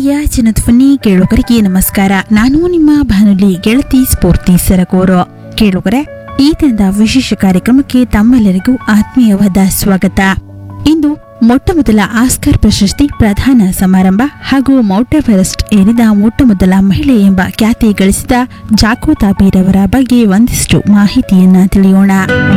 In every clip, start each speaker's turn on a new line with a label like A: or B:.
A: ಪ್ರೀತಿಯ ಜನಧ್ವನಿ ಕೇಳುಗರಿಗೆ ನಮಸ್ಕಾರ ನಾನು ನಿಮ್ಮ ಬಾನುಲಿ ಗೆಳತಿ ಸ್ಫೂರ್ತಿ ಸರಗೂರು ಕೇಳುಗರೆ ಈ ದಿನದ ವಿಶೇಷ ಕಾರ್ಯಕ್ರಮಕ್ಕೆ ತಮ್ಮೆಲ್ಲರಿಗೂ ಆತ್ಮೀಯವಾದ ಸ್ವಾಗತ ಇಂದು ಮೊಟ್ಟಮೊದಲ ಆಸ್ಕರ್ ಪ್ರಶಸ್ತಿ ಪ್ರಧಾನ ಸಮಾರಂಭ ಹಾಗೂ ಮೌಂಟ್ ಎವರೆಸ್ಟ್ ಏರಿದ ಮೊಟ್ಟಮೊದಲ ಮಹಿಳೆ ಎಂಬ ಖ್ಯಾತಿ ಗಳಿಸಿದ ಜಾಕೋ ತಾಬೀರವರ ಬಗ್ಗೆ ಒಂದಿಷ್ಟು ಮಾಹಿತಿಯನ್ನ ತಿಳಿಯೋಣ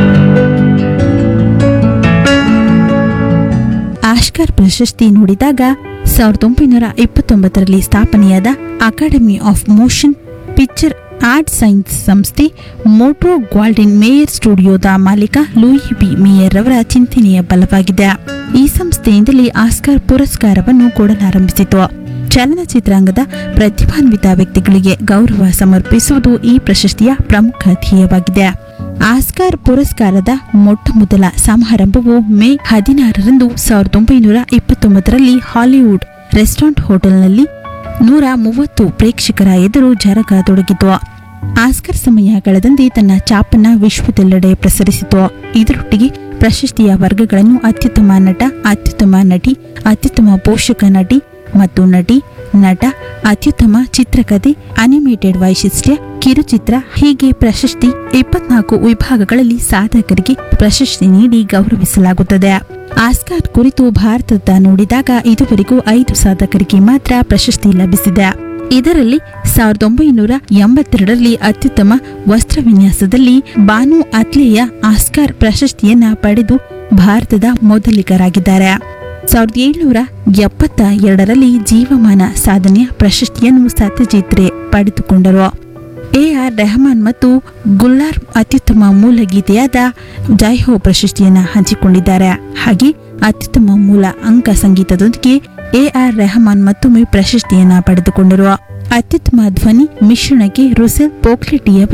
A: ಆಸ್ಕರ್ ಪ್ರಶಸ್ತಿ ನೋಡಿದಾಗ ಸಾವಿರದ ಒಂಬೈನೂರ ಇಪ್ಪತ್ತೊಂಬತ್ತರಲ್ಲಿ ಸ್ಥಾಪನೆಯಾದ academy of motion picture art science ಸಂಸ್ಥೆ ಮೋಟ್ರೋ ಗ್ವಾಲ್ಡಿನ್ ಮೇಯರ್ ಸ್ಟುಡಿಯೋದ ಮಾಲೀಕ ಲೂಯಿ ಬಿ ಮೇಯರ್ ಅವರ ಚಿಂತನೆಯ ಬಲವಾಗಿದೆ ಈ ಸಂಸ್ಥೆಯಿಂದಲೇ ಆಸ್ಕರ್ ಪುರಸ್ಕಾರವನ್ನು ಕೊಡಲಾರಂಭಿಸಿತು ಚಲನಚಿತ್ರಾಂಗದ ಪ್ರತಿಭಾನ್ವಿತ ವ್ಯಕ್ತಿಗಳಿಗೆ ಗೌರವ ಸಮರ್ಪಿಸುವುದು ಈ ಪ್ರಶಸ್ತಿಯ ಪ್ರಮುಖ ಧ್ಯೇಯವಾಗಿದೆ ಆಸ್ಕಾರ್ ಪುರಸ್ಕಾರದ ಮೊಟ್ಟಮೊದಲ ಸಮಾರಂಭವು ಮೇ ಹದಿನಾರರಂದು ಸಾವಿರದ ಒಂಬೈನೂರ ಇಪ್ಪತ್ತೊಂಬತ್ತರಲ್ಲಿ ಹಾಲಿವುಡ್ ರೆಸ್ಟೋರೆಂಟ್ ಹೋಟೆಲ್ನಲ್ಲಿ ನೂರ ಮೂವತ್ತು ಪ್ರೇಕ್ಷಕರ ಎದುರು ಜರಗತೊಡಗಿತು ಆಸ್ಕರ್ ಸಮಯ ಕಳೆದಂತೆ ತನ್ನ ಚಾಪನ್ನ ವಿಶ್ವದೆಲ್ಲೆಡೆ ಪ್ರಸರಿಸಿತು ಇದರೊಟ್ಟಿಗೆ ಪ್ರಶಸ್ತಿಯ ವರ್ಗಗಳನ್ನು ಅತ್ಯುತ್ತಮ ನಟ ಅತ್ಯುತ್ತಮ ನಟಿ ಅತ್ಯುತ್ತಮ ಪೋಷಕ ನಟಿ ಮತ್ತು ನಟಿ ನಟ ಅತ್ಯುತ್ತಮ ಚಿತ್ರಕಥೆ ಅನಿಮೇಟೆಡ್ ವೈಶಿಷ್ಟ್ಯ ಕಿರುಚಿತ್ರ ಹೀಗೆ ಪ್ರಶಸ್ತಿ ಇಪ್ಪತ್ನಾಲ್ಕು ವಿಭಾಗಗಳಲ್ಲಿ ಸಾಧಕರಿಗೆ ಪ್ರಶಸ್ತಿ ನೀಡಿ ಗೌರವಿಸಲಾಗುತ್ತದೆ ಆಸ್ಕಾರ್ ಕುರಿತು ಭಾರತದ ನೋಡಿದಾಗ ಇದುವರೆಗೂ ಐದು ಸಾಧಕರಿಗೆ ಮಾತ್ರ ಪ್ರಶಸ್ತಿ ಲಭಿಸಿದೆ ಇದರಲ್ಲಿ ಸಾವಿರದ ಒಂಬೈನೂರ ಎಂಬತ್ತೆರಡರಲ್ಲಿ ಅತ್ಯುತ್ತಮ ವಸ್ತ್ರ ವಿನ್ಯಾಸದಲ್ಲಿ ಬಾನು ಅತ್ಲೇಯ ಆಸ್ಕಾರ್ ಪ್ರಶಸ್ತಿಯನ್ನ ಪಡೆದು ಭಾರತದ ಮೊದಲಿಗರಾಗಿದ್ದಾರೆ ಸಾವಿರದ ಏಳ್ನೂರ ಎಪ್ಪತ್ತ ಎರಡರಲ್ಲಿ ಜೀವಮಾನ ಸಾಧನೆಯ ಪ್ರಶಸ್ತಿಯನ್ನು ಸತ್ಯಜಿತ್ ರೇ ಪಡೆದುಕೊಂಡರು ಎ ಆರ್ ರೆಹಮಾನ್ ಮತ್ತು ಗುಲ್ಲಾರ್ ಅತ್ಯುತ್ತಮ ಮೂಲ ಗೀತೆಯಾದ ಜೈಹೋ ಪ್ರಶಸ್ತಿಯನ್ನ ಹಂಚಿಕೊಂಡಿದ್ದಾರೆ ಹಾಗೆ ಅತ್ಯುತ್ತಮ ಮೂಲ ಅಂಕ ಸಂಗೀತದೊಂದಿಗೆ ಎ ಆರ್ ರೆಹಮಾನ್ ಮತ್ತೊಮ್ಮೆ ಪ್ರಶಸ್ತಿಯನ್ನ ಪಡೆದುಕೊಂಡರು ಅತ್ಯುತ್ತಮ ಧ್ವನಿ ಮಿಶ್ರಣಕ್ಕೆ ರುಸೆಲ್ ಪೋಕ್ಲೆಟಿಯ